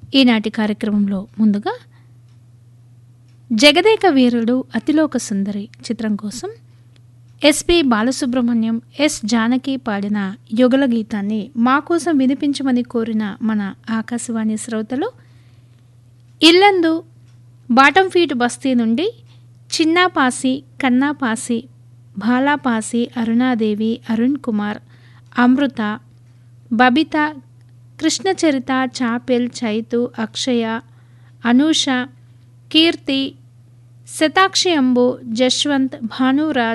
ఈనాటి కార్యక్రమంలో ముందుగా జగదేక వీరుడు అతిలోక సుందరి చిత్రం కోసం ఎస్పి బాలసుబ్రహ్మణ్యం ఎస్ జానకి పాడిన యుగల గీతాన్ని మా కోసం వినిపించమని కోరిన మన ఆకాశవాణి శ్రోతలు ఇల్లందు బాటం ఫీట్ బస్తీ నుండి చిన్నాపాసి కన్నాపాసి బాలాపాసి అరుణాదేవి అరుణ్ కుమార్ అమృత బబిత కృష్ణచరిత చాపెల్ చైతు అక్షయ అనూష కీర్తి శతాక్షి అంబు జశ్వంత్ భానురాజ్